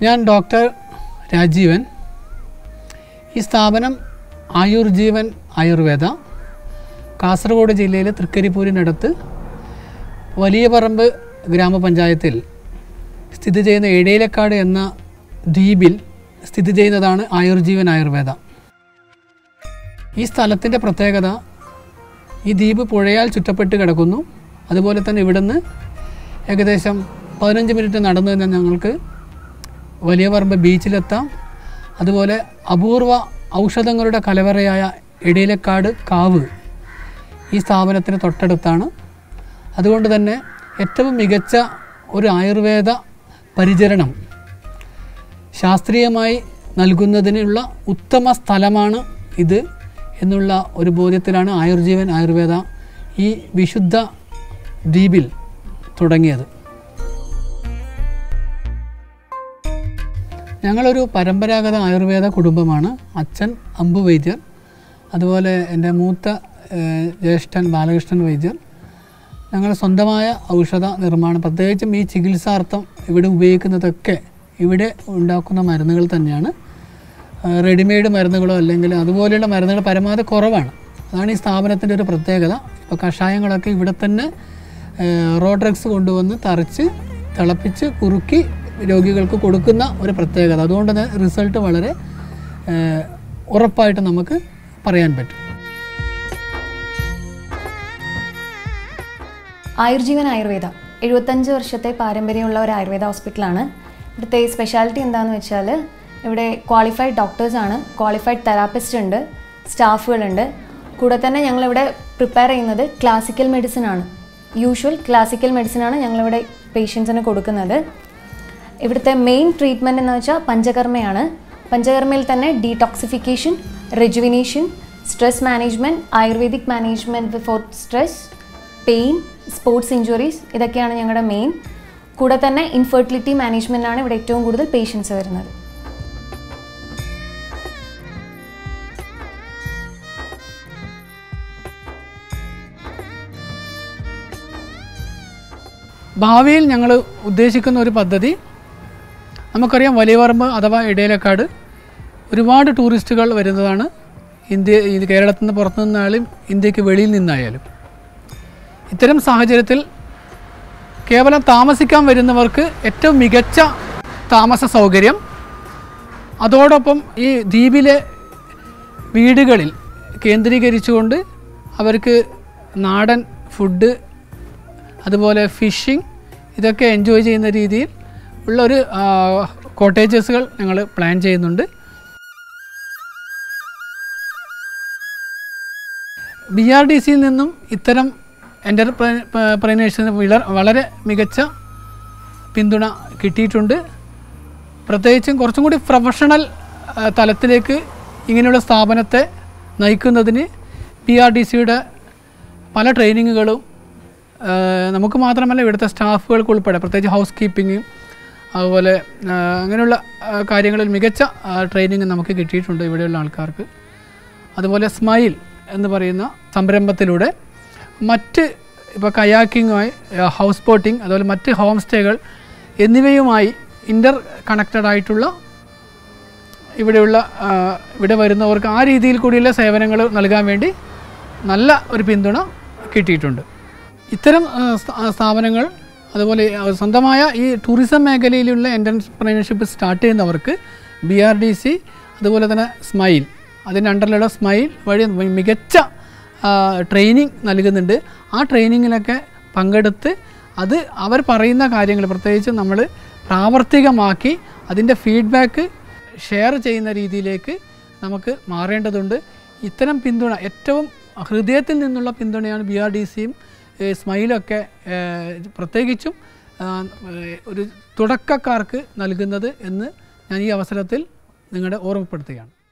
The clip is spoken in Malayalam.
ഞാൻ ഡോക്ടർ രാജീവൻ ഈ സ്ഥാപനം ആയുർ ജീവൻ ആയുർവേദ കാസർഗോഡ് ജില്ലയിലെ തൃക്കരിപ്പൂരിനടുത്ത് വലിയ പറമ്പ് ഗ്രാമപഞ്ചായത്തിൽ സ്ഥിതി ചെയ്യുന്ന എടയിലക്കാട് എന്ന ദ്വീപിൽ സ്ഥിതി ചെയ്യുന്നതാണ് ആയുർജീവൻ ആയുർവേദ ഈ സ്ഥലത്തിൻ്റെ പ്രത്യേകത ഈ ദ്വീപ് പുഴയാൽ ചുറ്റപ്പെട്ട് കിടക്കുന്നു അതുപോലെ തന്നെ ഇവിടുന്ന് ഏകദേശം പതിനഞ്ച് മിനിറ്റ് നടന്നു തന്നെ ഞങ്ങൾക്ക് വലിയ പറമ്പ് ബീച്ചിലെത്താം അതുപോലെ അപൂർവ ഔഷധങ്ങളുടെ കലവറയായ ഇടയിലക്കാട് കാവ് ഈ സ്ഥാപനത്തിന് തൊട്ടടുത്താണ് അതുകൊണ്ട് തന്നെ ഏറ്റവും മികച്ച ഒരു ആയുർവേദ പരിചരണം ശാസ്ത്രീയമായി നൽകുന്നതിനുള്ള ഉത്തമ സ്ഥലമാണ് ഇത് എന്നുള്ള ഒരു ബോധ്യത്തിലാണ് ആയുർജീവൻ ആയുർവേദ ഈ വിശുദ്ധ ദ്വീപിൽ തുടങ്ങിയത് ഞങ്ങളൊരു പരമ്പരാഗത ആയുർവേദ കുടുംബമാണ് അച്ഛൻ അമ്പു വൈദ്യർ അതുപോലെ എൻ്റെ മൂത്ത ഏഹ്, ജ്യേഷ്ഠൻ ബാലകൃഷ്ണൻ വൈദ്യർ ഞങ്ങൾ സ്വന്തമായ ഔഷധ നിർമ്മാണം പ്രത്യേകിച്ചും ഈ ചികിത്സാർത്ഥം ഇവിടെ ഉപയോഗിക്കുന്നതൊക്കെ ഇവിടെ ഉണ്ടാക്കുന്ന മരുന്നുകൾ തന്നെയാണ് ഏഹ്, റെഡിമെയ്ഡ് മരുന്നുകളോ അല്ലെങ്കിൽ അതുപോലെയുള്ള മരുന്നുകൾ പരമാവധി കുറവാണ് അതാണ് ഈ സ്ഥാപനത്തിൻ്റെ ഒരു പ്രത്യേകത ഇപ്പോൾ കഷായങ്ങളൊക്കെ ഇവിടെ തന്നെ ഏഹ്, റോ ഡ്രഗ്സ് കൊണ്ടുവന്ന് തറച്ച് തിളപ്പിച്ച് കുറുക്കി രോഗികൾക്ക് കൊടുക്കുന്ന ഒരു പ്രത്യേകത അതുകൊണ്ട് തന്നെ റിസൾട്ട് വളരെ ഏഹ്, ഉറപ്പായിട്ട് നമുക്ക് പറയാൻ പറ്റും ആയുർജീവൻ ആയുർവേദ എഴുപത്തഞ്ച് വർഷത്തെ പാരമ്പര്യമുള്ള ഒരു ആയുർവേദ ഹോസ്പിറ്റലാണ് ഇവിടുത്തെ സ്പെഷ്യാലിറ്റി എന്താണെന്ന് വെച്ചാൽ ഇവിടെ ക്വാളിഫൈഡ് ഡോക്ടേഴ്സാണ് ക്വാളിഫൈഡ് തെറാപ്പിസ്റ്റ് ഉണ്ട് സ്റ്റാഫുകളുണ്ട് കൂടെ തന്നെ ഞങ്ങളിവിടെ പ്രിപ്പയർ ചെയ്യുന്നത് ക്ലാസിക്കൽ മെഡിസിൻ ആണ് യൂഷ്വൽ ക്ലാസിക്കൽ മെഡിസിൻ ആണ് ഞങ്ങളിവിടെ പേഷ്യൻസിന് കൊടുക്കുന്നത് ഇവിടുത്തെ മെയിൻ ട്രീറ്റ്മെൻറ്റ് എന്ന് വെച്ചാൽ പഞ്ചകർമ്മയാണ് പഞ്ചകർമ്മയിൽ തന്നെ detoxification rejuvenation stress management ayurvedic management for stress pain sports injuries ഇതൊക്കെയാണ് ഞങ്ങളുടെ മെയിൻ കൂടെ തന്നെ ഇൻഫെർട്ടിലിറ്റി മാനേജ്മെൻറ്റാണ് ഇവിടെ ഏറ്റവും കൂടുതൽ പേഷ്യൻസ് വരുന്നത് ഭാവിയിൽ ഞങ്ങൾ ഉദ്ദേശിക്കുന്ന ഒരു പദ്ധതി നമുക്കറിയാം വലിയ പറമ്പ് അഥവാ ഇടയിലക്കാട് ഒരുപാട് ടൂറിസ്റ്റുകൾ വരുന്നതാണ് ഇന്ത്യ ഇത് കേരളത്തിൽ നിന്ന് പുറത്തു നിന്നായാലും ഇന്ത്യക്ക് വെളിയിൽ നിന്നായാലും ഇത്തരം സാഹചര്യത്തിൽ കേവലം താമസിക്കാൻ വരുന്നവർക്ക് ഏറ്റവും മികച്ച താമസ സൗകര്യം അതോടൊപ്പം ഈ ദ്വീപിലെ വീടുകളിൽ കേന്ദ്രീകരിച്ചുകൊണ്ട് അവർക്ക് നാടൻ ഫുഡ് അതുപോലെ ഫിഷിംഗ് ഇതൊക്കെ എൻജോയ് ചെയ്യുന്ന രീതിയിൽ ഉള്ള ഒരു കോട്ടേജസുകൾ ഞങ്ങൾ പ്ലാൻ ചെയ്യുന്നുണ്ട് ബി ആർ ഡി സിയിൽ നിന്നും ഇത്തരം എൻ്റർപ്രൈനേഴ്സിന് വളരെ മികച്ച പിന്തുണ കിട്ടിയിട്ടുണ്ട് പ്രത്യേകിച്ചും കുറച്ചും കൂടി പ്രൊഫഷണൽ ആ, തലത്തിലേക്ക് ഇങ്ങനെയുള്ള സ്ഥാപനത്തെ നയിക്കുന്നതിന് പി ആർ ഡി സിയുടെ പല ട്രെയിനിങ്ങുകളും ആ, നമുക്ക് മാത്രമല്ല ഇവിടുത്തെ സ്റ്റാഫുകൾക്ക് ഉൾപ്പെടെ പ്രത്യേകിച്ച് ഹൗസ് കീപ്പിംഗ് അതുപോലെ ആ, അങ്ങനെയുള്ള ആ, കാര്യങ്ങളിൽ മികച്ച ട്രെയിനിങ് നമുക്ക് കിട്ടിയിട്ടുണ്ട് ഇവിടെയുള്ള ആൾക്കാർക്ക് അതുപോലെ സ്മൈൽ എന്ന് പറയുന്ന സംരംഭത്തിലൂടെ മറ്റ് ഇപ്പോൾ കയാക്കിങ്ങുമായി ഹൗസ് ബോട്ടിംഗ് അതുപോലെ മറ്റ് ഹോം സ്റ്റേകൾ എന്നിവയുമായി ഇൻ്റർ കണക്റ്റഡ് ആയിട്ടുള്ള ഇവിടെയുള്ള ആ, ഇവിടെ വരുന്നവർക്ക് ആ രീതിയിൽ കൂടിയുള്ള സേവനങ്ങൾ നൽകാൻ വേണ്ടി നല്ല ഒരു പിന്തുണ കിട്ടിയിട്ടുണ്ട് ഇത്തരം ആ, സ്ഥാ- ആ, സ്ഥാപനങ്ങൾ അതുപോലെ ആ, സ്വന്തമായ ഈ ടൂറിസം മേഖലയിലുള്ള എൻ്റർപ്രൈനർഷിപ്പ് സ്റ്റാർട്ട് ചെയ്യുന്നവർക്ക് ബി ആർ ഡി സി അതുപോലെ തന്നെ സ്മൈൽ അതിൻ്റെ അണ്ടറിലുള്ള സ്മൈൽ വഴി മികച്ച ട്രെയിനിങ് നൽകുന്നുണ്ട് ആ ട്രെയിനിങ്ങിലൊക്കെ പങ്കെടുത്ത് അത് അവർ പറയുന്ന കാര്യങ്ങൾ പ്രത്യേകിച്ച് നമ്മൾ പ്രാവർത്തികമാക്കി അതിൻ്റെ ഫീഡ്ബാക്ക് ഷെയർ ചെയ്യുന്ന രീതിയിലേക്ക് നമുക്ക് മാറേണ്ടതുണ്ട് ഇത്തരം പിന്തുണ ഏറ്റവും ഹൃദയത്തിൽ നിന്നുള്ള പിന്തുണയാണ് ബി ആർ ഡി സിയും സ്മൈലൊക്കെ ഏഹ്, പ്രത്യേകിച്ചും ആ, ഏഹ്, ഒരു തുടക്കക്കാർക്ക് നൽകുന്നത് എന്ന് ഞാൻ ഈ അവസരത്തിൽ നിങ്ങളെ ഓർമ്മപ്പെടുത്തുകയാണ്